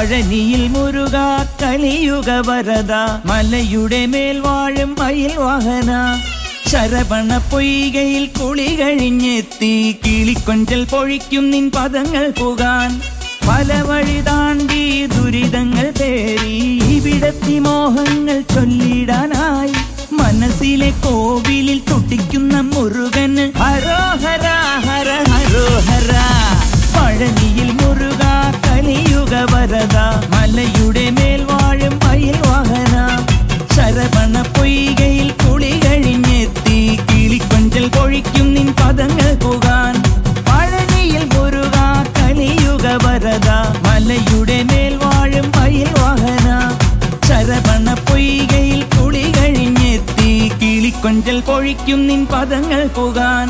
പഴനിയിൽ മുരുക കലിയുഗ വരദ മലയുടെ മേൽ വാഴും മയിൽ വാഹന ശരവണ പൊയ്കയിൽ കുളി കഴിഞ്ഞെത്തി കിളിക്കൊഞ്ചൽ പൊഴിക്കും നിൻ പദങ്ങൾ പുകാൻ പല വഴി താണ്ടി ദുരിതങ്ങൾ തേറി ഇവിടത്തി മോഹങ്ങൾ ചൊല്ലിടാനായി മനസ്സിലെ കോവിലിൽ തുട്ടിക്കുന്ന മുരുകന് ഹരോഹര ഹര ഹരോഹര പഴനിയിൽ മുരുക കലിയുഗ വരദ മലയുടെ മേൽ വാഴും മയിൽ വാഹന ശരവണ പൊയ്കയിൽ കുളി കഴിഞ്ഞെത്തി കിളിക്കൊഞ്ചൽ പൊഴിക്കും നിൻ പദങ്ങൾ പുകാൻ പഴനിയിൽ മുരുക കലിയുഗ വരദ മലയുടെ മേൽ വാഴും മയിൽ വാഹന ശരവണ പൊയ്കയിൽ കുളി കഴിഞ്ഞെത്തി കിളിക്കൊഞ്ചൽ പൊഴിക്കും നിൻ പദങ്ങൾ പുകാൻ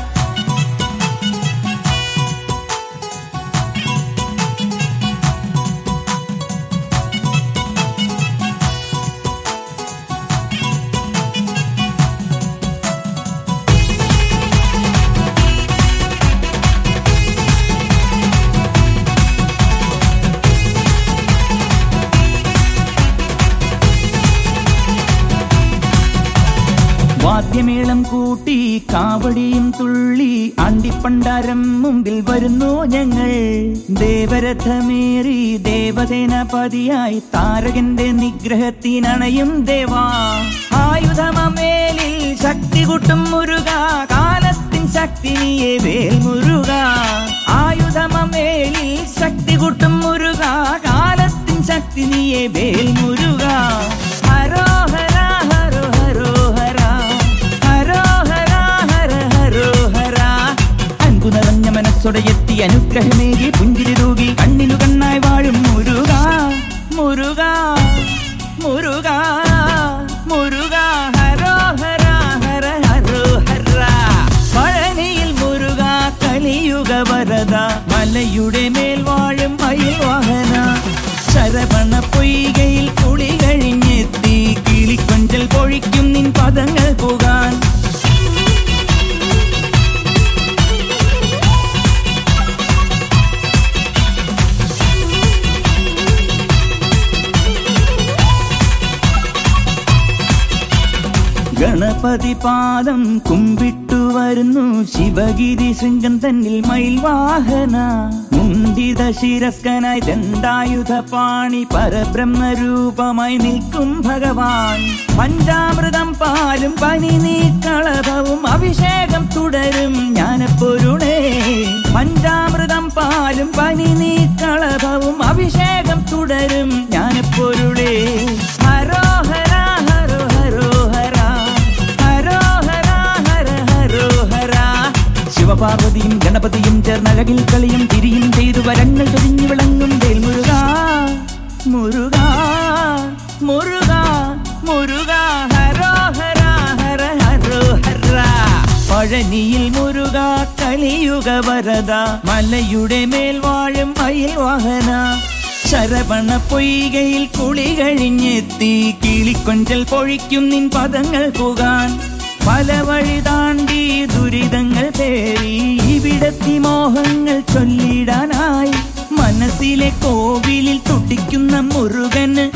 വാദ്യമേളം കൂട്ടി കാവടിയും തുള്ളി അണ്ടിപ്പണ്ടാരം മുമ്പിൽ വരുന്നു ഞങ്ങൾ ദേവരഥമേറി ദേവസേനാപതിയായി താരകന്റെ നിഗ്രഹത്തിനണയും ദേവാ ആയുധമേലിൽ ശക്തി കൂട്ടും മുരുക കാലത്തിൻ ശക്തി നീയെ വേൽ മുരുക ആയുധമേലിൽ ശക്തി കൂട്ടും മുരുക കാലത്തിൻ ശക്തി നീയെ വേൽ മുരുക ഹരോഹര ഹരോ ഹരോ ഹര ഹരോഹര ഹര ഹരോ ഹര അൻപു നിറഞ്ഞ മനസ്സോടെ എത്തി അനുഗ്രഹമേകി പുഞ്ചിരി തൂകി കണ്ണിനു കണ്ണായി വാഴും മുരുക മുരുക മുരുക മുരുക ഹരോഹര ഹര ഹരോ ഹര പഴനിയിൽ മുരുക കലിയുഗ വരദ മലയുടെ മേൽ വാഴും മയിൽ വാഹന ശരവണ പൊയ്കയിൽ കുളി കഴിഞ്ഞെത്തി കിളിക്കൊഞ്ചൽ പൊഴിക്കും നിൻ പദങ്ങൾ പുകാൻ ഗണപതി പാദം കുമ്പിട്ടു വരുന്നു ശിവഗിരി ശൃംഗം തന്നിൽ മയിൽ വാഹന മുണ്ടിത ശിരസ്കനായി ദണ്ഡായുധ പാണി പരബ്രഹ്മരൂപമായി നിൽക്കും ഭഗവാൻ പഞ്ചാമൃതം പാലും പനി നീക്കളഭവും അഭിഷേകം തുടരും ജ്ഞാനപ്പൊരുണേ പഞ്ചാമൃതം പാലും പനി നീക്കളഭവും അഭിഷേകം തുടരും ജ്ഞാനപ്പൊരുളേ ഹരോഹര ഹരോ ഹരോ ഹര ഹരോഹര ഹര ഹരോ ഹര ശിവപാർവതിയും ഗണപതിയും ചേർന്നഴകിൽ കളിയും തിരിയും ചെയ്തു വരങ്ങൾ ചൊരിഞ്ഞു വിളങ്ങും വേൽ മുരുക മുരുക മുരുക മുരുക ഹരോഹര ഹര ഹരോ ഹര പഴനിയിൽ മുരുക കലിയുഗ വരദ മലയുടെ മേൽ വാഴും മയിൽ വാഹന ശരവണ പൊയ്കയിൽ കുളി കഴിഞ്ഞെത്തി കിളിക്കൊഞ്ചൽ പൊഴിക്കും നിൻ പദങ്ങൾ പുകാൻ പല വഴി താണ്ടി ദുരിതങ്ങൾ തേറി ഇവിടത്തി മോഹങ്ങൾ ചൊല്ലിടാനായി മനസ്സിലെ കോവിലിൽ തുടിക്കുന്ന മുരുകന്